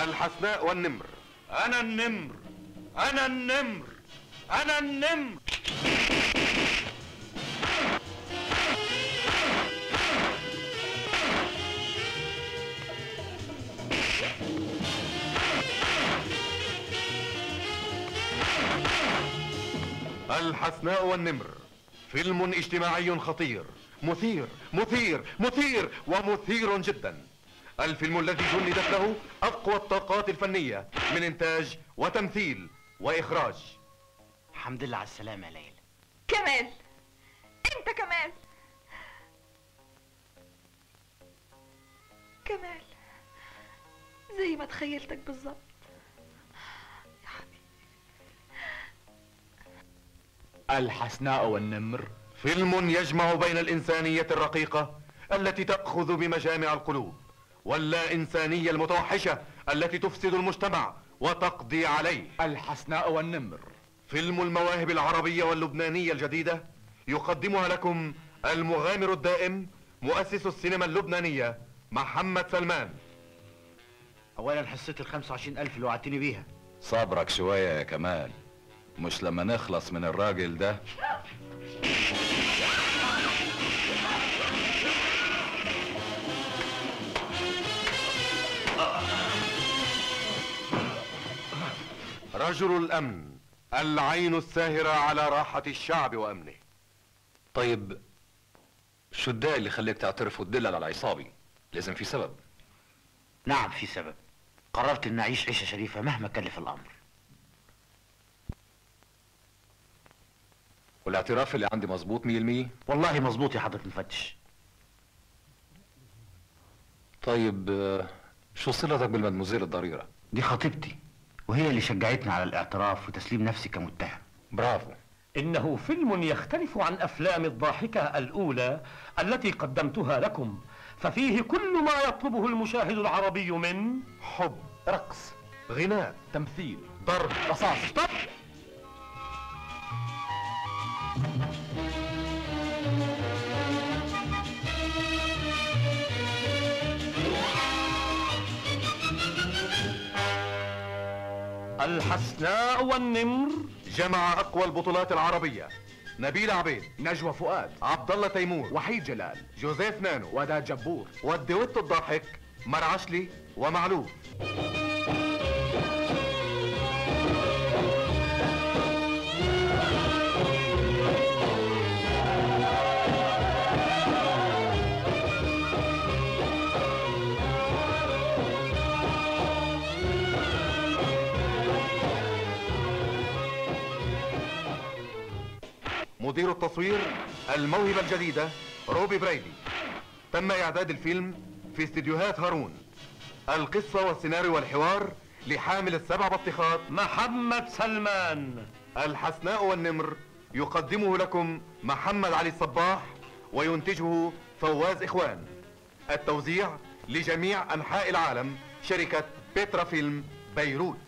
الحسناء والنمر أنا النمر أنا النمر أنا النمر الحسناء والنمر فيلم اجتماعي خطير مثير مثير مثير ومثير جدا الفيلم الذي جندت له اقوى الطاقات الفنيه من انتاج وتمثيل واخراج الحمد لله على السلامة يا ليلى كمال انت كمال كمال زي ما تخيلتك بالظبط يا حبيبي الحسناء والنمر فيلم يجمع بين الانسانيه الرقيقه التي تاخذ بمجامع القلوب واللا انسانيه المتوحشه التي تفسد المجتمع وتقضي عليه الحسناء والنمر فيلم المواهب العربيه واللبنانيه الجديده يقدمها لكم المغامر الدائم مؤسس السينما اللبنانيه محمد سلمان أولا حصتي ال 25000 اللي وعدتني بيها صبرك شوية يا كمال مش لما نخلص من الراجل ده رجل الامن العين الساهره على راحه الشعب وامنه طيب شو الداعي اللي خليك تعترف وتدل على العصابي لازم في سبب نعم في سبب قررت إني أعيش عيشة شريفة مهما كلف الأمر والاعتراف اللي عندي مظبوط 100% والله مظبوط يا حضرة المفتش طيب آه، شو صلتك بالمدموزيل الضريرة دي خطيبتي وهي اللي شجعتني على الاعتراف وتسليم نفسي كمتهم برافو إنه فيلم يختلف عن أفلام الضاحكة الأولى التي قدمتها لكم ففيه كل ما يطلبه المشاهد العربي من حب رقص غناء تمثيل ضرب رصاص الحسناء والنمر جمع اقوى البطولات العربيه نبيل عبيد نجوى فؤاد عبد الله تيمور وحيد جلال جوزيف نانو وداد جبور والدويتو الضاحك مرعشلي ومعلوف مدير التصوير الموهبة الجديدة روبي برايدي تم إعداد الفيلم في استديوهات هارون القصة والسيناريو والحوار لحامل السبع بطيخات محمد سلمان الحسناء والنمر يقدمه لكم محمد علي الصباح وينتجه فواز إخوان التوزيع لجميع أنحاء العالم شركة بيترا فيلم بيروت